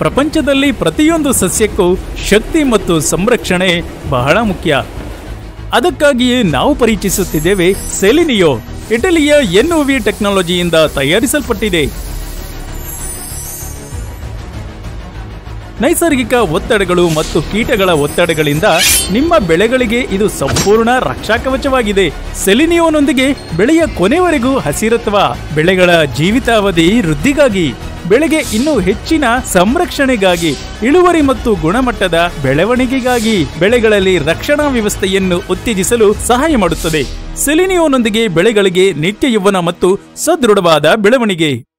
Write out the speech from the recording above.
ಪ್ರಪಂಚದಲ್ಲಿ ಪ್ರತಿಯೊಂದು ಸಸ್ಯಕ್ಕೂ ಶಕ್ತಿ ಮತ್ತು ಸಂರಕ್ಷಣೆ ಬಹಳ ಮುಖ್ಯ ಅದಕ್ಕಾಗಿಯೇ ನಾವು ಪರಿಚಯಿಸುತ್ತಿದ್ದೇವೆ ಸೆಲಿನಿಯೋ ಇಟಲಿಯ ಎನ್ಒವಿ ಟೆಕ್ನಾಲಜಿಯಿಂದ ತಯಾರಿಸಲ್ಪಟ್ಟಿದೆ ನೈಸರ್ಗಿಕ ಒತ್ತಡಗಳು ಮತ್ತು ಕೀಟಗಳ ಒತ್ತಡಗಳಿಂದ ನಿಮ್ಮ ಬೆಳೆಗಳಿಗೆ ಇದು ಸಂಪೂರ್ಣ ರಕ್ಷಾ ಕವಚವಾಗಿದೆ ಸೆಲಿನಿಯೋನೊಂದಿಗೆ ಬೆಳೆಯ ಕೊನೆವರೆಗೂ ಹಸಿರತ್ವ ಬೆಳೆಗಳ ಜೀವಿತಾವಧಿ ವೃದ್ಧಿಗಾಗಿ ಬೆಳೆಗೆ ಇನ್ನೂ ಹೆಚ್ಚಿನ ಸಂರಕ್ಷಣೆಗಾಗಿ ಇಳುವರಿ ಮತ್ತು ಗುಣಮಟ್ಟದ ಬೆಳವಣಿಗೆಗಾಗಿ ಬೆಳೆಗಳಲ್ಲಿ ರಕ್ಷಣಾ ವ್ಯವಸ್ಥೆಯನ್ನು ಉತ್ತೇಜಿಸಲು ಸಹಾಯ ಮಾಡುತ್ತದೆ ಸೆಲಿನಿಯೋನೊಂದಿಗೆ ಬೆಳೆಗಳಿಗೆ ನಿತ್ಯ ಯೌವನ ಮತ್ತು ಸದೃಢವಾದ ಬೆಳವಣಿಗೆ